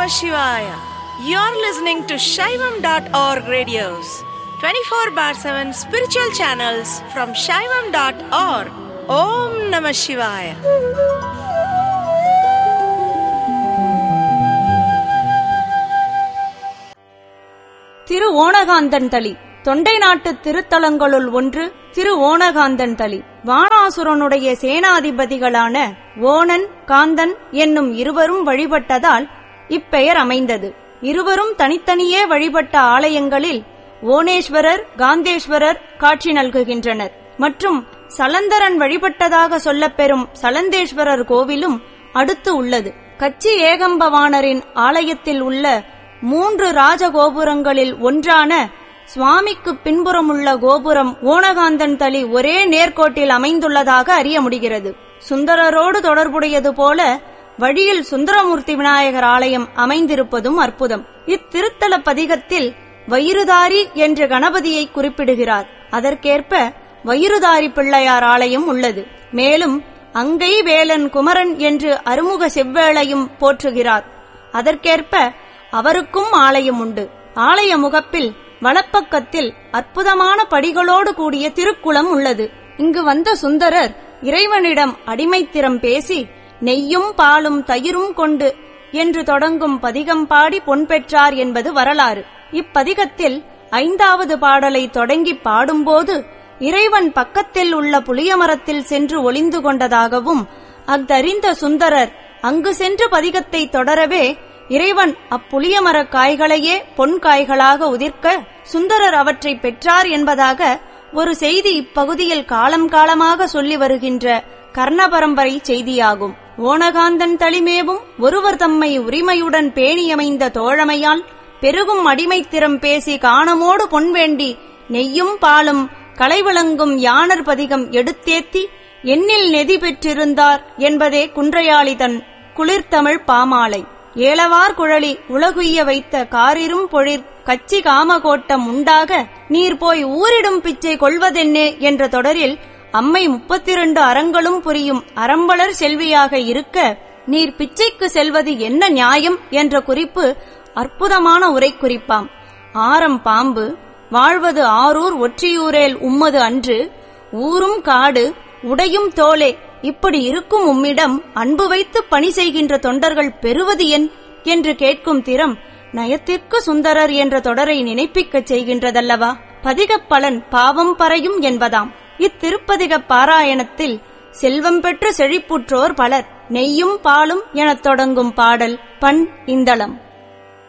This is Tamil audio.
Namah Shivaya. You're listening to Shaivam.org radios, 24 bar 7 spiritual channels from Shaivam.org. Om Namah Shivaya. திரு ஓணகாந்தன் தளி தொண்டை நாட்டு திருத்தலங்களுள் ஒன்று திரு ஓணகாந்தன் தளி வானாசுரனுடைய சேனாதிபதிகளான ஓணன் காந்தன் என்னும் இருவரும் வழிபட்டதால் இப்பெயர் அமைந்தது இருவரும் தனித்தனியே வழிபட்ட ஆலயங்களில் ஓணேஸ்வரர் காந்தேஸ்வரர் காட்சி நல்குகின்றனர் மற்றும் சலந்தரன் வழிபட்டதாக சொல்லப்பெறும் சலந்தேஸ்வரர் கோவிலும் அடுத்து உள்ளது கச்சி ஏகம்பவாணரின் ஆலயத்தில் உள்ள மூன்று ராஜகோபுரங்களில் ஒன்றான சுவாமிக்கு பின்புறமுள்ள கோபுரம் ஓணகாந்தன் தளி ஒரே நேர்கோட்டில் அமைந்துள்ளதாக அறிய முடிகிறது சுந்தரரோடு தொடர்புடையது போல வழியில் சுந்தரமூர்த்தி விநாயகர் ஆலயம் அமைந்திருப்பதும் அற்புதம் இத்திருத்தல பதிகத்தில் வயிறுதாரி என்ற கணபதியை குறிப்பிடுகிறார் அதற்கேற்ப வயிறுதாரி பிள்ளையார் ஆலயம் உள்ளது மேலும் அங்கை வேலன் குமரன் என்று அருமுக செவ்வேளையும் போற்றுகிறார் அதற்கேற்ப அவருக்கும் ஆலயம் உண்டு ஆலய முகப்பில் வலப்பக்கத்தில் அற்புதமான படிகளோடு கூடிய திருக்குளம் உள்ளது இங்கு வந்த சுந்தரர் இறைவனிடம் அடிமைத்திறம் பேசி நெய்யும் பாலும் தயிரும் கொண்டு என்று தொடங்கும் பதிகம் பாடி பொன் பெற்றார் என்பது வரலாறு இப்பதிகத்தில் ஐந்தாவது பாடலை தொடங்கி பாடும்போது இறைவன் பக்கத்தில் உள்ள புளியமரத்தில் சென்று ஒளிந்து கொண்டதாகவும் அஃதறிந்த சுந்தரர் அங்கு சென்று பதிகத்தை தொடரவே இறைவன் அப்புளியமரக் காய்களையே பொன் காய்களாக உதிர்க்க சுந்தரர் அவற்றை பெற்றார் என்பதாக ஒரு செய்தி இப்பகுதியில் காலம் காலமாக சொல்லி வருகின்ற கர்ண பரம்பரை செய்தியாகும் ஓணகாந்தன் தளிமேவும் ஒருவர் தம்மை உரிமையுடன் பேணியமைந்த தோழமையால் பெருகும் அடிமைத்திறம் பேசி காணமோடு பொன் வேண்டி நெய்யும் பாலும் கலைவிளங்கும் யானர் பதிகம் எடுத்தேத்தி எண்ணில் நெதி பெற்றிருந்தார் என்பதே குன்றையாளி தன் குளிர்தமிழ் பாமாலை ஏலவார் குழலி உலகுய்ய வைத்த காரிரும் பொழிற் கச்சி காமகோட்டம் உண்டாக நீர் போய் ஊரிடும் பிச்சை கொள்வதென்னே என்ற தொடரில் அம்மை முப்பத்திரண்டு அறங்களும் புரியும் அறம்பளர் செல்வியாக இருக்க நீர் பிச்சைக்கு செல்வது என்ன நியாயம் என்ற குறிப்பு அற்புதமான உரை குறிப்பாம் ஆரம் பாம்பு வாழ்வது ஆரூர் ஒற்றியூரேல் உம்மது அன்று ஊரும் காடு உடையும் தோலே இப்படி இருக்கும் உம்மிடம் அன்பு வைத்து பணி செய்கின்ற தொண்டர்கள் பெறுவது என் என்று கேட்கும் திறம் நயத்திற்கு சுந்தரர் என்ற தொடரை நினைப்பிக்கச் செய்கின்றதல்லவா பதிகப் பலன் பாவம் பறையும் என்பதாம் இத்திருப்பதிக பாராயணத்தில் செல்வம் பெற்று செழிப்புற்றோர் பலர் நெய்யும் பாலும் எனத் தொடங்கும் பாடல் பண் இந்தளம்